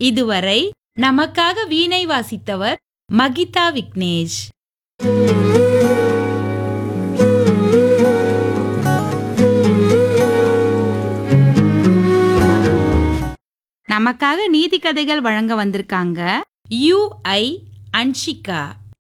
இதுவரை நமக்காக வீணை வாசித்தவர் மகிதா விக்னேஷ் நமக்காக நீதி கதைகள் வழங்க வந்திருக்காங்க யூ ஐ அன்ஷிகா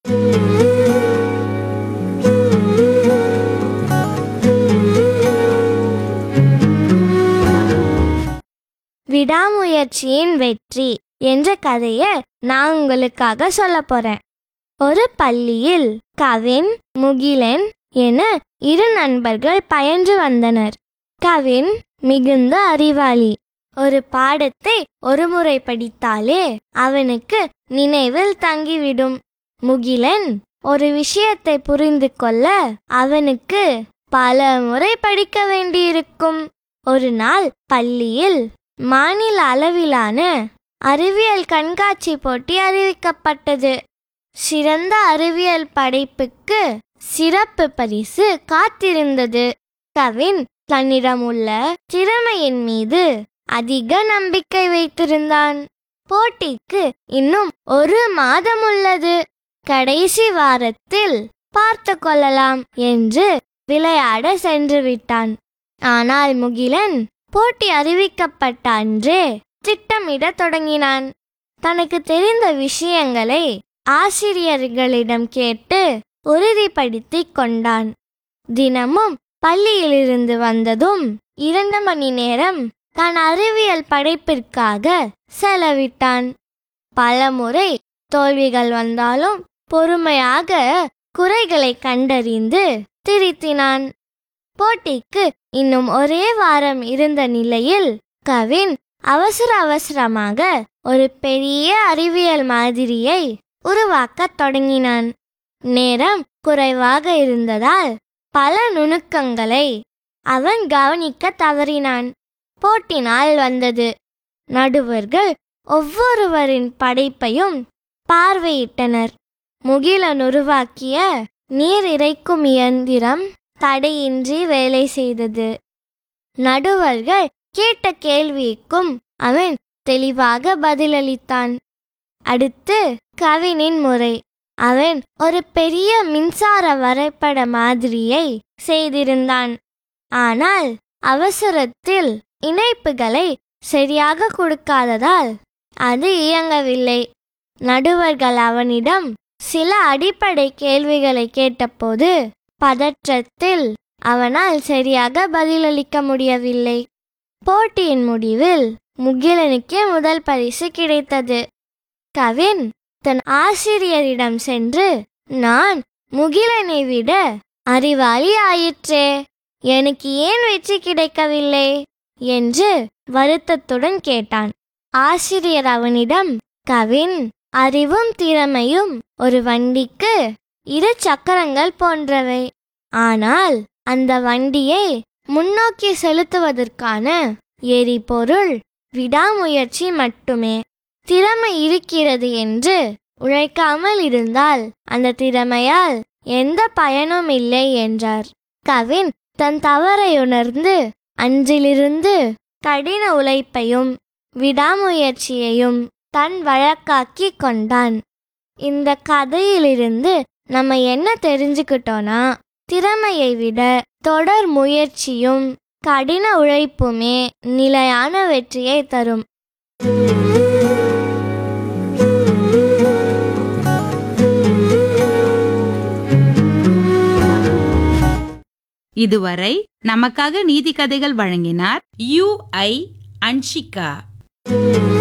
விடாமுயற்சியின் வெற்றி என்ற கதையை நான் உங்களுக்காக சொல்ல போறேன் ஒரு பள்ளியில் கவின் முகிலன் என இரு நண்பர்கள் பயின்று வந்தனர் கவின் மிகுந்த அறிவாளி ஒரு பாடத்தை ஒரு முறை படித்தாலே அவனுக்கு நினைவில் தங்கிவிடும் முகிலன் ஒரு விஷயத்தை புரிந்து கொள்ள அவனுக்கு பல முறை படிக்க வேண்டியிருக்கும் ஒரு நாள் பள்ளியில் மாநில அளவிலான அறிவியல் கண்காட்சி போட்டி அறிவிக்கப்பட்டது சிறந்த அறிவியல் படைப்புக்கு சிறப்பு பரிசு காத்திருந்தது கவின் தன்னிடமுள்ள திறமையின் மீது அதிக நம்பிக்கை வைத்திருந்தான் போட்டிக்கு இன்னும் ஒரு மாதம் உள்ளது கடைசி வாரத்தில் பார்த்து கொள்ளலாம் என்று விளையாட சென்று விட்டான் ஆனால் முகிலன் போட்டி அறிவிக்கப்பட்ட அன்றே திட்டமிடத் தொடங்கினான் தனக்கு தெரிந்த விஷயங்களை ஆசிரியர்களிடம் கேட்டு உறுதிப்படுத்திக் கொண்டான் தினமும் பள்ளியிலிருந்து வந்ததும் இரண்டு மணி நேரம் தான் அறிவியல் படைப்பிற்காக செலவிட்டான் பலமுறை தோல்விகள் வந்தாலும் பொறுமையாக குறைகளை கண்டறிந்து திருத்தினான் போட்டிக்கு இன்னும் ஒரே வாரம் இருந்த நிலையில் கவின் அவசர அவசரமாக ஒரு பெரிய அறிவியல் மாதிரியை உருவாக்கத் தொடங்கினான் நேரம் குறைவாக இருந்ததால் பல நுணுக்கங்களை அவன் கவனிக்க தவறினான் போட்டி நாள் வந்தது நடுவர்கள் ஒவ்வொருவரின் படைப்பையும் பார்வையிட்டனர் முகிலன் உருவாக்கிய நீர் இறைக்கும் இயந்திரம் தடையின்றி வேலை செய்தது நடுவர்கள் கேட்ட கேள்விக்கும் அவன் தெளிவாக பதிலளித்தான் அடுத்து கவினின் முறை அவன் ஒரு பெரிய மின்சார வரைபட மாதிரியை செய்திருந்தான் ஆனால் அவசரத்தில் இணைப்புகளை சரியாக கொடுக்காததால் அது இயங்கவில்லை நடுவர்கள் அவனிடம் சில அடிப்படை கேள்விகளை கேட்டபோது பதற்றத்தில் அவனால் சரியாக பதிலளிக்க முடியவில்லை போட்டியின் முடிவில் முகிலனுக்கே முதல் பரிசு கிடைத்தது கவின் தன் ஆசிரியரிடம் சென்று நான் முகிலனை விட அறிவாளி ஆயிற்றே எனக்கு ஏன் வெற்றி கிடைக்கவில்லை என்று வருத்தத்துடன் கேட்டான் ஆசிரியர் அவனிடம் கவின் அறிவும் திறமையும் ஒரு வண்டிக்கு இரு சக்கரங்கள் போன்றவை ஆனால் அந்த வண்டியை முன்னோக்கி செலுத்துவதற்கான எரிபொருள் விடாமுயற்சி மட்டுமே திறமை இருக்கிறது என்று உழைக்காமல் இருந்தால் அந்த திறமையால் எந்த பயனும் இல்லை என்றார் கவின் தன் தவறை உணர்ந்து அன்றிலிருந்து கடின உழைப்பையும் விடாமுயற்சியையும் தன் வழக்காக்கி கொண்டான் இந்த கதையிலிருந்து நம்ம என்ன தெரிஞ்சுக்கிட்டோன்னா திறமையை விட தொடர் முயற்சியும் கடின உழைப்புமே நிலையான வெற்றியை தரும் இதுவரை நமக்காக நீதி கதைகள் வழங்கினார் யூ ஐ அன்ஷிகா